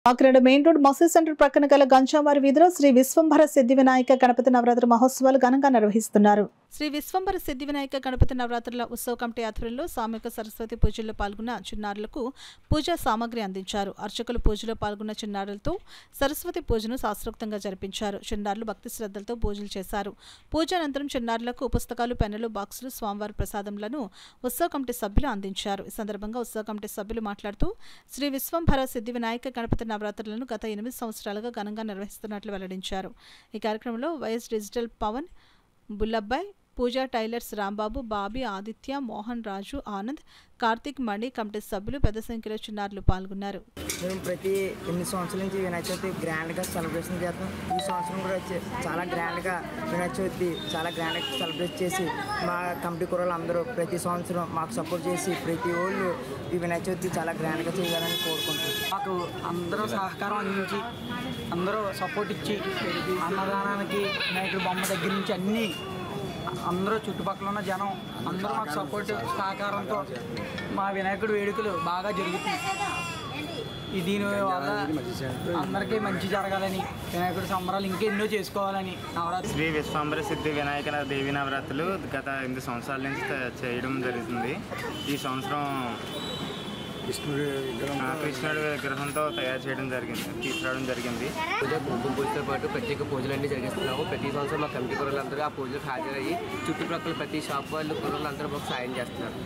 Kakinada main road మసీద్ centre ప్రక్కన గల గంజావారి వీధిలో శ్రీ విశ్వంభర సిద్ధి వినాయక గణపతి నవరాత్రి మహోత్సవాలు ఘనంగా నిర్వహిస్తున్నారు శ్రీ విశ్వంభర సిద్ధి వినాయక గణపతి నవరాత్రుల ఉత్సవ కమిటీ ఆధ్వర్యంలో సామూహిక సరస్వతి పూజల్లో పాల్గొన్న చిన్నారులకు పూజా సామాగ్రి అందించారు అర్చకులు పూజలో పాల్గొన్న చిన్నారులతో సరస్వతి పూజను శాస్త్రోక్తంగా జరిపించారు చిన్నారులు భక్తి శ్రద్ధలతో పూజలు చేశారు పూజ అనంతరం చిన్నారులకు పుస్తకాలు పెన్నులు బాక్సులు స్వామివారి ప్రసాదములను ఉత్సవ కమిటీ సభ్యులు అందించారు ఈ సందర్భంగా ఉత్సవ కమిటీ సభ్యులు మాట్లాడుతూ శ్రీ విశ్వంభర సిద్ధి వినాయక గణపతి నవరాత్రులను గత ఎనిమిది సంవత్సరాలుగా ఘనంగా నిర్వహిస్తున్నట్లు వెల్లడించారు ఈ కార్యక్రమంలో YS digital Pavan Bullabbai Pooja tailors Rambabu Bobby Aditya Mohan Raju Anand Karthik Mani committee సభ్యులు పెద్ద సంఖ్యలో చిన్నారులు పాల్గొన్నారు మేము ప్రతి ఎనిమిది సంవత్సరాల నుంచి వినాయక చవితి గ్రాండ్గా సెలబ్రేషన్ చేస్తాం ఈ సంవత్సరం కూడా వచ్చి చాలా గ్రాండ్గా వినాయక చవితి చాలా గ్రాండ్గా సెలబ్రేట్ చేసి మా కమిటీ కుర్రలు అందరూ ప్రతి సంవత్సరం మాకు సపోర్ట్ చేసి ప్రతి వాళ్ళు ఈ వినాయక చవితి చాలా గ్రాండ్గా చేయాలని కోరుకుంటున్నాం మాకు అందరూ సహకారం అందించి అందరూ సపోర్ట్ ఇచ్చి అన్నదానానికి వినాయకుడి బొమ్మ దగ్గర నుంచి అన్నీ అందరూ చుట్టుపక్కల ఉన్న జనం అందరూ మాకు సపోర్ట్ సహకారంతో మా వినాయకుడి వేడుకలు బాగా జరుగుతాయి ఈ దీని వల్ల అందరికీ మంచి జరగాలని వినాయకుడి సంబరాలు ఇంకెన్నో చేసుకోవాలని నవరాత్రి శ్రీ విశ్వాంబర సిద్ధి వినాయక దేవి నవరాత్రులు గత ఎనిమిది సంవత్సరాల నుంచి త- చేయడం జరుగుతుంది ఈ సంవత్సరం కృష్ణుడి విగ్రహం ఆ, కృష్ణుడి విగ్రహంతో తయారు చేయడం జరిగింది తీసుకురావడం జరిగింది పూజ కుంకుమ పూజతో పాటు ప్రత్యేక పూజలన్నీ జరిగిస్తున్నాము ప్రతి సంవత్సరం మా కమిటీ కుర్రలందరూ ఆ పూజలకు హాజరయ్యి చుట్టుప్రక్కల ప్రతి షాప్ వాళ్ళు కుర్రలందరూ మాకు సాయం చేస్తున్నారు